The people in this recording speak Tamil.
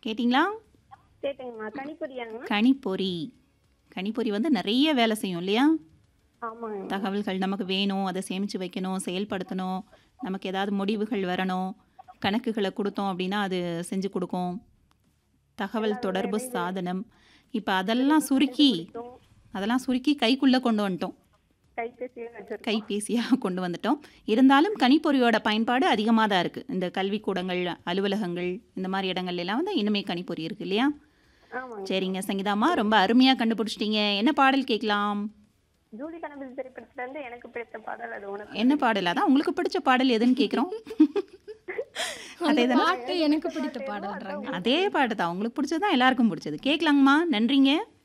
கேட்டிங்களா கேட்டுங்கம்மா கணிப்பொடியாங்கம்மா கணிப்பொறி கணிப்பொறி வந்து நிறைய வேலை செய்யும் இல்லையா ஆமாங்க தகவல்கள் நமக்கு வேணும் அதை சேமித்து வைக்கணும் செயல்படுத்தணும் நமக்கு ஏதாவது முடிவுகள் வரணும் கணக்குகளை கொடுத்தோம் அப்படின்னா அது செஞ்சு கொடுக்கும் தகவல் தொடர்பு சாதனம் இப்போ அதெல்லாம் சுருக்கி அதெல்லாம் சுருக்கி கைக்குள்ளே கொண்டு வந்துட்டோம் கைபேசியே வச்சிருக்கோம் கைபேசியாக கொண்டு வந்துட்டோம் இருந்தாலும் கணிப்பொறியோட பயன்பாடு அதிகமாக தான் இருக்குது இந்த கல்விக்கூடங்கள் அலுவலகங்கள் இந்த மாதிரி இடங்கள்ல எல்லாம் வந்து இனிமே கணிப்பொறி இருக்கு இல்லையா ஆமாங்க சரிங்க சங்கீதாம்மா ரொம்ப அருமையாக கண்டுபிடிச்சிட்டீங்க என்ன பாடல் கேட்கலாம் ஜூலி கணபதி திரைப்படத்துல இருந்து எனக்கு பிடித்த பாடல் அது உனக்கு என்ன பாடல் அதான் உங்களுக்கு பிடிச்ச பாடல் எதுன்னு கேட்குறோம் அதே அந்த தானே பாட்டு எனக்கு பிடித்த பாடல்றாங்க அதே பாட்டு தான் உங்களுக்கு பிடிச்சது தான் எல்லாருக்கும் பிடிச்சது கேட்கலாங்கம்மா நன்றிங்க